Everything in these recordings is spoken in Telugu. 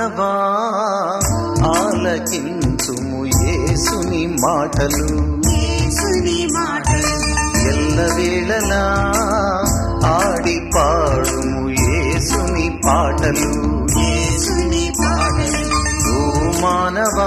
మానవా ఆలకించుము యేసుని మాటలు యేసుని మాటలు ఎల్లవేళలా ఆడి పాడుము యేసుని పాటలు యేసుని పాటలు ఓ మానవా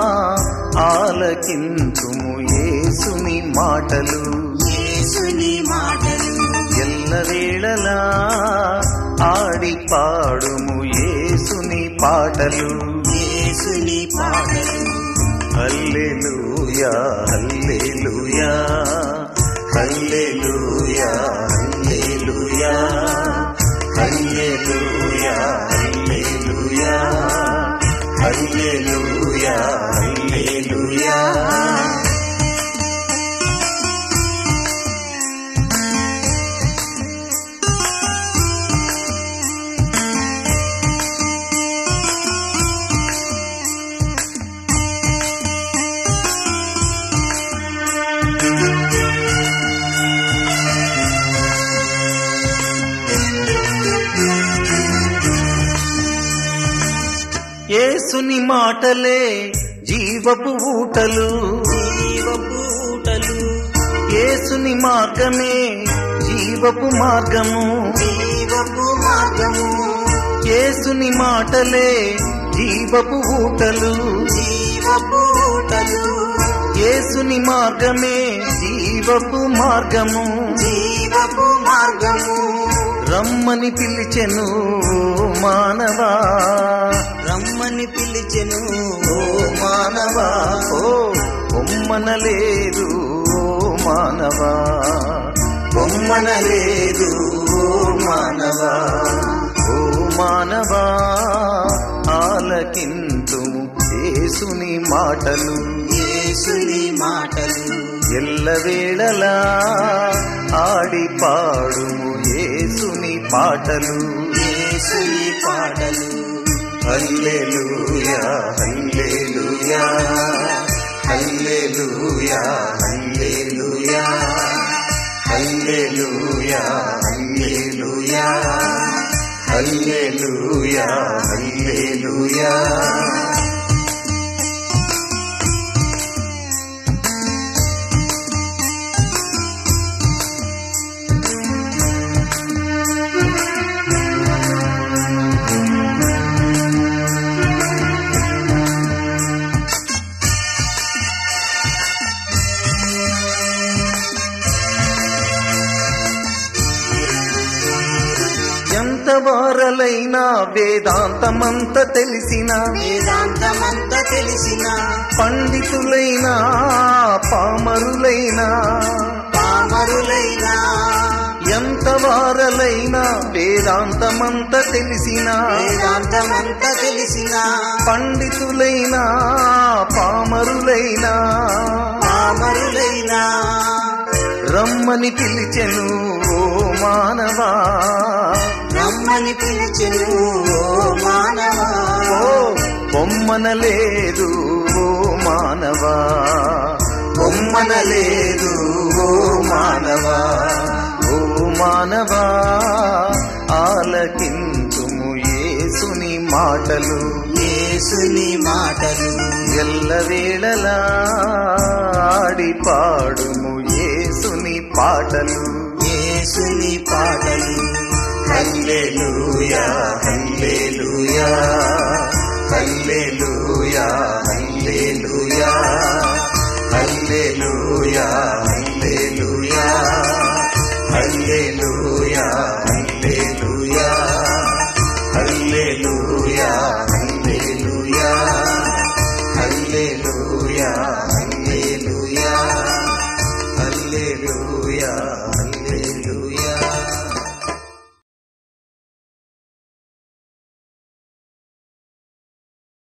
ఆలకించుము యేసుని మాటలు యేసుని మాటలు ఎల్లవేళలా ఆడి పాడుము యేసుని పాటలు యేసుని పాటలు హల్లెలూయా హల్లెలూయా హల్లెలూయా హల్లెలూయా హల్లెలూయా హల్లెలూయా హల్లెలూయా హల్లెలూయా యేసుని మాటలే జీవపు ఊటలు జీవపు ఊటలు యేసుని మార్గమే జీవపు మార్గము జీవపు మార్గము యేసుని మాటలే జీవపు ఊటలు జీవపు ఊటలు యేసుని మార్గమే జీవపు మార్గము జీవపు మార్గము రమ్మని పిలిచెను మానవా రమ్మని పిలిచెను ఓ మానవా ఓ బొమ్మనలేదు ఓ మానవా బొమ్మనలేదు ఓ మానవా ఓ మానవా ఆలకింతుము యేసుని మాటలు యేసుని మాటలు ఎల్లవేళలా ఆడి పాడుము యేసుని పాటలు యేసుని పాటలు హల్లెలూయా హల్లెలూయా హల్లెలూయా హల్లెలూయా హల్లెలూయా హల్లెలూయా హల్లెలూయా హల్లెలూయా ఎంత వారలైనా వేదాంతమంత తెలిసిన వేదాంతమంతా తెలిసిన పండితులైనా పామరులైనా పామరులైన ఎంత వారలైనా వేదాంతమంత తెలిసిన వేదాంతమంతా తెలిసిన పండితులైనా పామరులైనా పామరులైన రమ్మని పిలిచెను ఓ మానవా రమ్మని పిలిచెను ఓ మానవా ఓ బొమ్మనలేదు ఓ మానవా బొమ్మనలేదు ఓ మానవా ఓ మానవా ఆలకింతుము యేసుని మాటలు యేసుని మాటలు ఎల్లవేళలా ఆడి పాడుము యేసుని పాటలు యేసుని పాటలు హల్లెలూయా